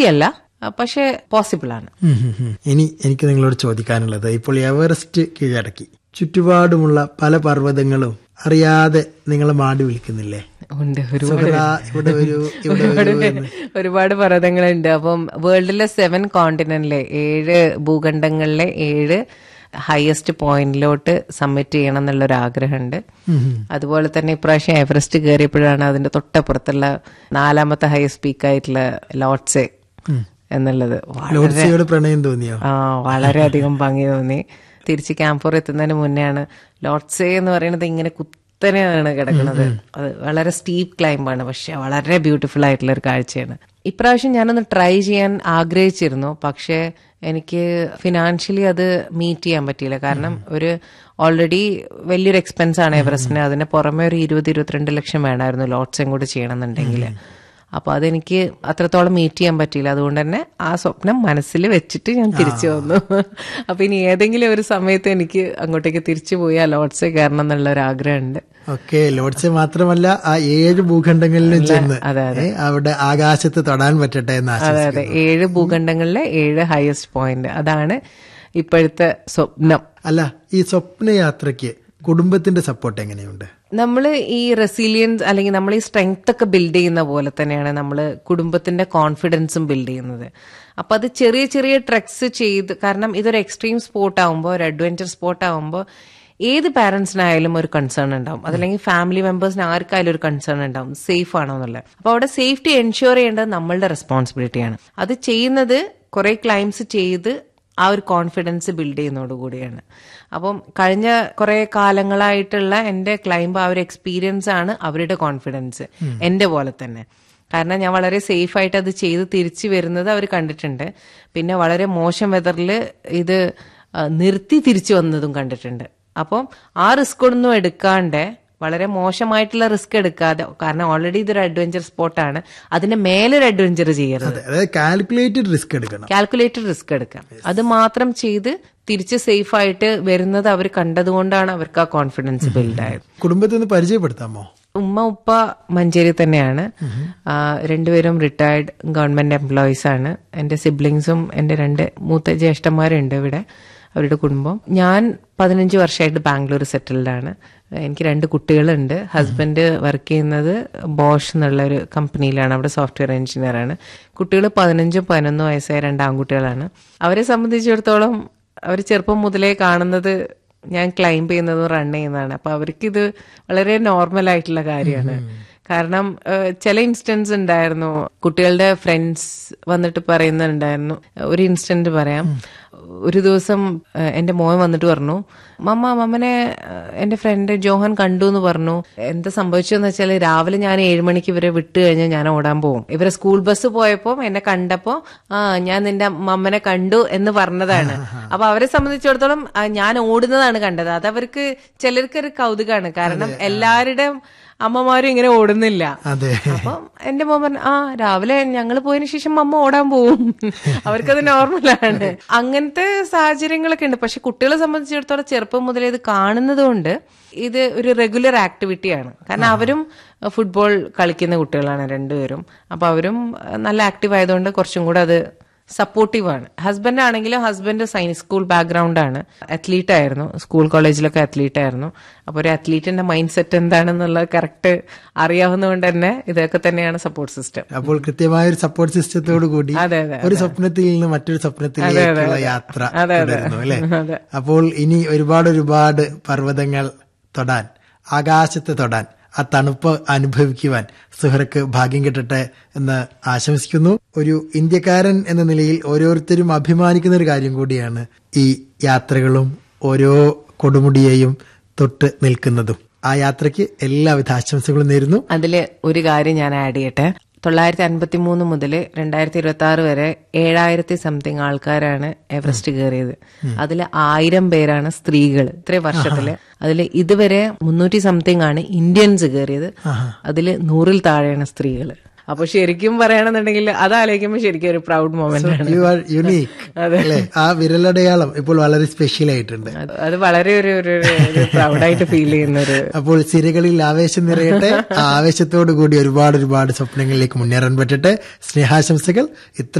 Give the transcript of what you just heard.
അല്ല ആ, പക്ഷെ പോസിബിൾ ആണ് ഉം ഉം ഉം. ഇനി എനിക്ക് നിങ്ങളോട് ചോദിക്കാനുള്ളത് ഇപ്പോൾ എവറസ്റ്റ് കീഴടക്കി ചുറ്റുപാടുമുള്ള പല പർവ്വതങ്ങളും അറിയാതെ നിങ്ങളെ മാടി വിളിക്കുന്നില്ലേ ഉണ്ട് ഒരുപാട് സുഹറ, ഇവിടെ ഒരു ഇവിടെ ഒരുപാട് ഒരു എന്ന്. ഒരുപാട് പർവ്വതങ്ങളുണ്ട് അപ്പം വേൾഡിലെ സെവൻ കോണ്ടിനെന്റിലെ ഏഴ് ഭൂഖണ്ഡങ്ങളിലെ ഏഴ് ഹയസ്റ്റ് പോയിന്റിലോട്ട് സബ്മിറ്റ് ചെയ്യണം എന്നുള്ളൊരു ആഗ്രഹമുണ്ട് അതുപോലെ തന്നെ ഇപ്രാവശ്യം എവറസ്റ്റ് കയറിയപ്പോഴാണ് അതിന്റെ തൊട്ടപ്പുറത്തുള്ള നാലാമത്തെ ഹയസ്റ്റ് പീക്കായിട്ടുള്ള ലോട്ട്സെ എന്നുള്ളത് വളരെ ലോഡ്സിയോട് പ്രണയം തോന്നിയോ ആ വളരെയധികം ഭംഗി തോന്നി തിരിച്ച് ക്യാമ്പൂർ എത്തുന്നതിന് മുന്നെയാണ് ലോട്ട്സേ എന്ന് പറയുന്നത് ഇങ്ങനെ കുത്തനെയാണ് കിടക്കുന്നത് അത് വളരെ സ്റ്റീപ്പ് ക്ലൈംബാണ് പക്ഷെ വളരെ ബ്യൂട്ടിഫുൾ ആയിട്ടുള്ള ഒരു കാഴ്ചയാണ് ഇപ്രാവശ്യം ഞാനൊന്ന് ട്രൈ ചെയ്യാൻ ആഗ്രഹിച്ചിരുന്നു പക്ഷേ എനിക്ക് ഫിനാൻഷ്യലി അത് മീറ്റ് ചെയ്യാൻ പറ്റിയില്ല കാരണം ഒരു ഓൾറെഡി വലിയൊരു എക്സ്പെൻസ് ആണ് എവറസ്റ്റിന് അതിന് പുറമെ ഒരു ഇരുപത് ഇരുപത്തിരണ്ട് ലക്ഷം വേണമായിരുന്നു ലോട്ട്സും കൂടി ചെയ്യണമെന്നുണ്ടെങ്കിൽ അപ്പൊ അതെനിക്ക് അത്രത്തോളം മീറ്റ് ചെയ്യാൻ പറ്റിയില്ല അതുകൊണ്ട് തന്നെ ആ സ്വപ്നം മനസ്സിൽ വെച്ചിട്ട് ഞാൻ തിരിച്ചു വന്നു അപ്പൊ ഇനി ഏതെങ്കിലും ഒരു സമയത്ത് എനിക്ക് അങ്ങോട്ടേക്ക് തിരിച്ചു പോയി ആ ലോഡ്സ് കയറണം എന്നുള്ള ഒരു ആഗ്രഹമുണ്ട് ഓക്കെ ലോഡ്സ് മാത്രമല്ല ആ ഏഴ് ഭൂഖണ്ഡങ്ങളിലും ചെന്ന് അതെ, ഏ, അവിടെ ആകാശത്ത് തൊടാൻ പറ്റട്ടെ എന്ന് അതെ ആശംസിക്കുന്നു അതെ ഏഴ് ഭൂഖണ്ഡങ്ങളിലെ ഏഴ് ഹയസ്റ്റ് പോയിന്റ് അതാണ് ഇപ്പോഴത്തെ സ്വപ്നം അല്ല ഈ സ്വപ്നയാത്രയ്ക്ക് കുടുംബത്തിന്റെ സപ്പോർട്ട് എങ്ങനെയുണ്ട് നമ്മൾ ഈ റെസിലിയൻസ് അല്ലെങ്കിൽ നമ്മൾ ഈ സ്ട്രെങ്ത് ഒക്കെ ബിൽഡ് ചെയ്യുന്ന പോലെ തന്നെയാണ് നമ്മൾ കുടുംബത്തിന്റെ കോൺഫിഡൻസും ബിൽഡ് ചെയ്യുന്നത് അപ്പൊ അത് ചെറിയ ചെറിയ ട്രെക്സ് ചെയ്ത് കാരണം ഇതൊരു എക്സ്ട്രീം സ്പോർട്ട് ആകുമ്പോൾ ഒരു അഡ്വഞ്ചർ സ്പോർട്ട് ആകുമ്പോൾ ഏത് പാരന്റ്സിനായാലും ഒരു കൺസേൺ ഉണ്ടാവും അതല്ലെങ്കിൽ ഫാമിലി മെമ്പേഴ്സിന് ആർക്കായാലും ഒരു കൺസേൺ ഉണ്ടാവും സേഫ് ആണോ എന്നുള്ളത് അപ്പൊ അവിടെ സേഫ്റ്റി എൻഷുർ ചെയ്യേണ്ടത് നമ്മളുടെ റെസ്പോൺസിബിലിറ്റിയാണ് അത് ചെയ്യുന്നത് കുറെ ക്ലൈംസ് ചെയ്ത് ആ ഒരു കോൺഫിഡൻസ് ബിൽഡ് ചെയ്യുന്നതോട് കൂടിയാണ് അപ്പം കഴിഞ്ഞ കുറെ കാലങ്ങളായിട്ടുള്ള എൻ്റെ ക്ലൈംബ് ആ ഒരു എക്സ്പീരിയൻസ് ആണ് അവരുടെ കോൺഫിഡൻസ് എൻ്റെ പോലെ തന്നെ കാരണം ഞാൻ വളരെ സേഫ് ആയിട്ട് അത് ചെയ്ത് തിരിച്ചു വരുന്നത് അവർ കണ്ടിട്ടുണ്ട് പിന്നെ വളരെ മോശം വെതറിൽ ഇത് ആ, നിർത്തി തിരിച്ചു വന്നതും കണ്ടിട്ടുണ്ട് അപ്പം ആ റിസ്ക് ഒന്നും എടുക്കാണ്ട് വളരെ മോശമായിട്ടുള്ള റിസ്ക് എടുക്കാതെ കാരണം ഓൾറെഡി ഇതൊരു അഡ്വഞ്ചർ സ്പോട്ടാണ് അതിന്റെ മേലൊരു അഡ്വഞ്ചർ ചെയ്യരുത് അതെ അതായത് കാൽക്കുലേറ്റഡ് റിസ്ക് എടുക്കണം കാൽക്കുലേറ്റഡ് റിസ്ക് എടുക്കാം അത് മാത്രം ചെയ്ത് തിരിച്ച് സേഫ് ആയിട്ട് വരുന്നത് അവർ കണ്ടതുകൊണ്ടാണ് അവർക്ക് ആ കോൺഫിഡൻസ് ബിൽഡ് ആയത് കുടുംബത്തിൽ നിന്ന് പരിചയപ്പെടുത്താമോ ഉമ്മ ഉപ്പ മഞ്ചേരി തന്നെയാണ് ആ, രണ്ടുപേരും റിട്ടയർഡ് ഗവൺമെന്റ് എംപ്ലോയീസ് ആണ് എന്റെ സിബ്ലിങ്സും എന്റെ രണ്ട് മൂത്ത ജ്യേഷ്ഠന്മാരുണ്ട് ഇവിടെ അവരുടെ കുടുംബം ഞാൻ പതിനഞ്ച് വർഷമായിട്ട് ബാംഗ്ലൂർ സെറ്റിൽഡ് ആണ് എനിക്ക് രണ്ട് കുട്ടികളുണ്ട് ഹസ്ബൻഡ് വർക്ക് ചെയ്യുന്നത് ബോഷ് എന്നുള്ള ഒരു കമ്പനിയിലാണ് അവിടെ സോഫ്റ്റ്വെയർ എഞ്ചിനീയർ ആണ് കുട്ടികൾ പതിനഞ്ചും പതിനൊന്നും വയസ്സായ രണ്ട് ആൺകുട്ടികളാണ് അവരെ സംബന്ധിച്ചിടത്തോളം അവർ ചെറുപ്പം മുതലേ കാണുന്നത് ഞാൻ ക്ലൈംബ് ചെയ്യുന്നതും റൺ ചെയ്യുന്നതാണ് അപ്പൊ അവർക്കിത് വളരെ നോർമൽ ആയിട്ടുള്ള കാര്യമാണ് കാരണം ഏഹ്, ചില ഇൻസ്റ്റൻസ് ഉണ്ടായിരുന്നു കുട്ടികളുടെ ഫ്രണ്ട്സ് വന്നിട്ട് പറയുന്നുണ്ടായിരുന്നു ഒരു ഇൻസ്റ്റന്റ് പറയാം ഒരു ദിവസം ഏഹ്, എന്റെ മോൻ വന്നിട്ട് പറഞ്ഞു മമ്മ മമ്മനെ ഏഹ്, എന്റെ ഫ്രണ്ട് ജോഹൻ കണ്ടു എന്ന് പറഞ്ഞു എന്താ സംഭവിച്ചതെന്ന് വെച്ചാൽ രാവിലെ ഞാൻ ഏഴ് മണിക്ക് ഇവരെ വിട്ട് കഴിഞ്ഞാൽ ഞാൻ ഓടാൻ പോകും ഇവരെ സ്കൂൾ ബസ് പോയപ്പോ എന്നെ കണ്ടപ്പോ ആ ഞാൻ നിന്റെ മമ്മനെ കണ്ടു എന്ന് പറഞ്ഞതാണ് അപ്പൊ അവരെ സംബന്ധിച്ചിടത്തോളം ആ, ഞാൻ ഓടുന്നതാണ് കണ്ടത് അത് അവർക്ക് ചിലർക്ക് ഒരു കൗതുകമാണ് കാരണം എല്ലാവരുടെയും അമ്മമാരും ഇങ്ങനെ ഓടുന്നില്ല അതെ അപ്പം എന്റെ മോൻ പറഞ്ഞു ആ രാവിലെ ഞങ്ങൾ പോയതിനു ശേഷം അമ്മ ഓടാൻ പോവും അവർക്കത് നോർമലാണ് അങ്ങനത്തെ സാഹചര്യങ്ങളൊക്കെ ഉണ്ട് പക്ഷെ കുട്ടികളെ സംബന്ധിച്ചിടത്തോളം ചെറുപ്പം മുതലേ ഇത് കാണുന്നത് കൊണ്ട് ഇത് ഒരു റെഗുലർ ആക്ടിവിറ്റിയാണ് കാരണം അവരും ഫുട്ബോൾ കളിക്കുന്ന കുട്ടികളാണ് രണ്ടുപേരും അപ്പൊ അവരും നല്ല ആക്റ്റീവ് ആയതുകൊണ്ട് കുറച്ചും കൂടെ അത് സപ്പോർട്ടീവ് ആണ് ഹസ്ബൻഡ് ആണെങ്കിലും ഹസ്ബൻഡ് സയൻസ് സ്കൂൾ ബാക്ക്ഗ്രൗണ്ട് ആണ് അത്ലീറ്റ് ആയിരുന്നു സ്കൂൾ കോളേജിലൊക്കെ അത്ലീറ്റ് ആയിരുന്നു അപ്പൊ ഒരു അത്ലീറ്റിന്റെ മൈൻഡ് സെറ്റ് എന്താണെന്നുള്ളത് കറക്റ്റ് അറിയാവുന്നതുകൊണ്ട് തന്നെ ഇതൊക്കെ തന്നെയാണ് സപ്പോർട്ട് സിസ്റ്റം അപ്പോൾ കൃത്യമായ ഒരു സപ്പോർട്ട് സിസ്റ്റത്തോടു കൂടി അതെ, അതെ, ഒരു സ്വപ്നത്തിൽ നിന്ന് മറ്റൊരു സ്വപ്നത്തിലേക്കുള്ള യാത്ര അതെ, അതെ. തുടരുന്നു അല്ലെ അതെ. അപ്പോൾ ഇനി ഒരുപാട് ഒരുപാട് പർവ്വതങ്ങൾ തൊടാൻ ആകാശത്ത് തൊടാൻ ആ തണുപ്പ് അനുഭവിക്കുവാൻ സുഹറക്ക് ഭാഗ്യം കിട്ടട്ടെ എന്ന് ആശംസിക്കുന്നു ഒരു ഇന്ത്യക്കാരൻ എന്ന നിലയിൽ ഓരോരുത്തരും അഭിമാനിക്കുന്ന ഒരു കാര്യം കൂടിയാണ് ഈ യാത്രകളും ഓരോ കൊടുമുടിയെയും തൊട്ട് നിൽക്കുന്നതും ആ യാത്രയ്ക്ക് എല്ലാവിധ ആശംസകളും നേരുന്നു അതിൽ ഒരു കാര്യം ഞാൻ ആഡ് ചെയ്യട്ടെ തൊള്ളായിരത്തി അൻപത്തി മൂന്ന് മുതൽ രണ്ടായിരത്തി ഇരുപത്തി ആറ് വരെ ഏഴായിരത്തി സംതിങ് ആൾക്കാരാണ് എവറസ്റ്റ് കയറിയത് അതിൽ ആയിരം പേരാണ് സ്ത്രീകൾ ഇത്രയും വർഷത്തില് അതിൽ ഇതുവരെ മുന്നൂറ്റി സംതിങ് ആണ് ഇന്ത്യൻസ് കയറിയത് അതിൽ നൂറിൽ താഴെയാണ് സ്ത്രീകൾ അപ്പൊ ശരിക്കും പറയണമെന്നുണ്ടെങ്കിൽ അതാലോചിക്കുമ്പോൾ ശരിക്കും ഒരു പ്രൗഡ് മൊമെന്റ് ആണ് യു ആർ യുണീക്ക് അല്ലെ ആ വിരലടയാളം ഇപ്പോൾ വളരെ സ്പെഷ്യൽ ആയിട്ടുണ്ട് അത് അത് വളരെ ഒരു പ്രൗഡായിട്ട് ഫീൽ ചെയ്യുന്ന ഒരു അപ്പോൾ സിരകളിൽ ആവേശം നിറയട്ടെ ആ ആവേശത്തോടു കൂടി ഒരുപാട് ഒരുപാട് സ്വപ്നങ്ങളിലേക്ക് മുന്നേറാൻ പറ്റട്ടെ സ്നേഹാശംസകൾ ഇത്ര